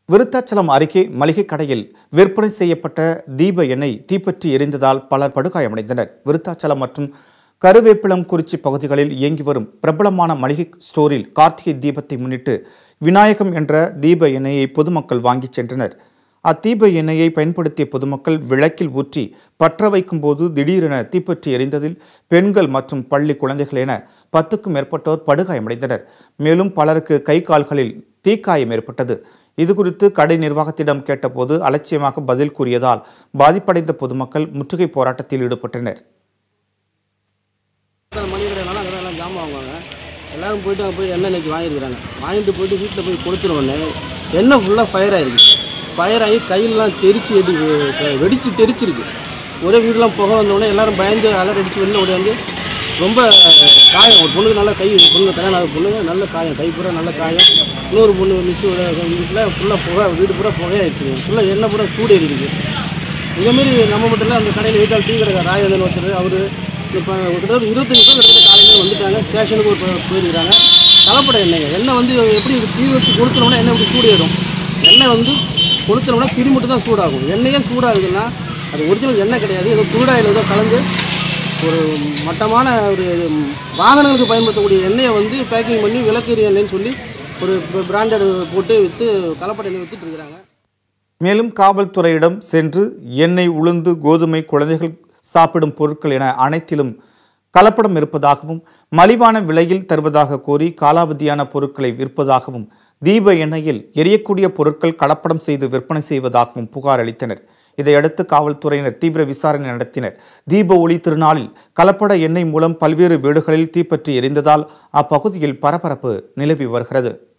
விருத்தாச்சலம் அருகே மளிகை கடையில் விற்பனை செய்யப்பட்ட தீப எண்ணெய் தீப்பற்றி எரிந்ததால் பலர் படுகாயமடைந்தனர் விருத்தாச்சலம் மற்றும் கருவேப்பிலம் குறிச்சி பகுதிகளில் இயங்கி வரும் பிரபலமான மளிகை ஸ்டோரில் கார்த்திகை தீபத்தை முன்னிட்டு விநாயகம் என்ற தீப எண்ணெயை பொதுமக்கள் வாங்கிச் சென்றனர் அத்தீப எண்ணெயை பயன்படுத்திய பொதுமக்கள் விளக்கில் ஊற்றி பற்ற வைக்கும்போது திடீரென தீப்பற்றி எரிந்ததில் பெண்கள் மற்றும் பள்ளி குழந்தைகள் என பத்துக்கும் மேற்பட்டோர் படுகாயமடைந்தனர் மேலும் பலருக்கு கை கால்களில் தீக்காயம் ஏற்பட்டது இதுகுறித்து கடை நிர்வாகத்திடம் கேட்டபோது அலட்சியமாக பதில் கூறியதால் பாதிப்படைந்த பொதுமக்கள் முற்றுகை போராட்டத்தில் ஈடுபட்டனர் அத்தனை மளிகை கடைனால அங்கே எல்லாம் ஜாமான் வாங்குவாங்க எல்லாரும் போயிட்டு அங்கே போய் எண்ணெய் இன்னைக்கு வாங்கியிருக்கிறாங்க வாங்கிட்டு போயிட்டு வீட்டில் போய் கொடுத்துரு உடனே எண்ணெய் ஃபுல்லாக ஃபயர் ஆயிருக்கு ஃபயர் ஆகி கையெல்லாம் தெரிச்சு வெடி வெடிச்சு தெரிச்சிருக்கு ஒரே வீடெலாம் புகை வந்தோடனே எல்லாரும் பயந்து அலர் அடித்து வெளில ஓடியாந்து ரொம்ப காயம் ஒரு பொண்ணுக்கு நல்ல கை பொண்ணு கல்யாணம் ஆகிற பொண்ணு நல்ல காயம் கை பூரா நல்ல காயம் இன்னொரு பொண்ணு மிஸ் வீட்டில் ஃபுல்லாக புகை வீடு பூரா புகையாயிடுச்சு ஃபுல்லாக எண்ணெய் பூரா சூடு எரியுது இதேமாரி நம்ம மட்டும் இல்லை அந்த கடையில் வீட்டால் டீ கடை ராஜேந்திரன் ஒருத்தர் அவர் இப்போ கிட்டத்தட்ட ஒரு இருபத்தஞ்சு பேர் கிட்டத்தட்ட காலையில் வந்துட்டாங்க ஸ்டேஷனுக்கு ஒரு போ- போயிருக்கிறாங்க கலப்பட எண்ணெய் எண்ணெய் வந்து எப்படி தீ வச்சு கொளுத்துனோம்னா எண்ணெய் எப்படி சூடு ஏறும் எண்ணெய் வந்து கொளுத்துனோம்னா திரி மட்டும் தான் சூடாகும் எண்ணெயே சூடாகுதுன்னா அது ஒரிஜினல் எண்ணெய் கிடையாது ஏதோ குருடாயில் ஏதோ கலந்து ஒரு மட்டமான ஒரு வாகனங்களுக்கு பயன்படுத்தக்கூடிய எண்ணெயை வந்து பேக்கிங் பண்ணி விளக்கு எண்ணெய்ன்னு சொல்லி ஒரு பிராண்டட் போட்டு விற்று கலப்பட எண்ணெய் விற்றுட்டு இருக்கிறாங்க மேலும் காவல்துறையிடம் சென்று எண்ணெய் உளுந்து கோதுமை குழந்தைகள் சாப்பிடும் பொருட்கள் என அனைத்திலும் கலப்படம் இருப்பதாகவும் மலிவான விலையில் தருவதாக கூறி காலாவதியான பொருட்களை விற்பதாகவும் தீப எண்ணெயில் எரியக்கூடிய பொருட்கள் கலப்படம் செய்து விற்பனை செய்வதாகவும் புகார் அளித்தனர் இதையடுத்து காவல்துறையினர் தீவிர விசாரணை நடத்தினர் தீப ஒளி திருநாளில் கலப்பட எண்ணெய் மூலம் பல்வேறு வீடுகளில் தீப்பற்றி எரிந்ததால் அப்பகுதியில் பரபரப்பு நிலவி வருகிறது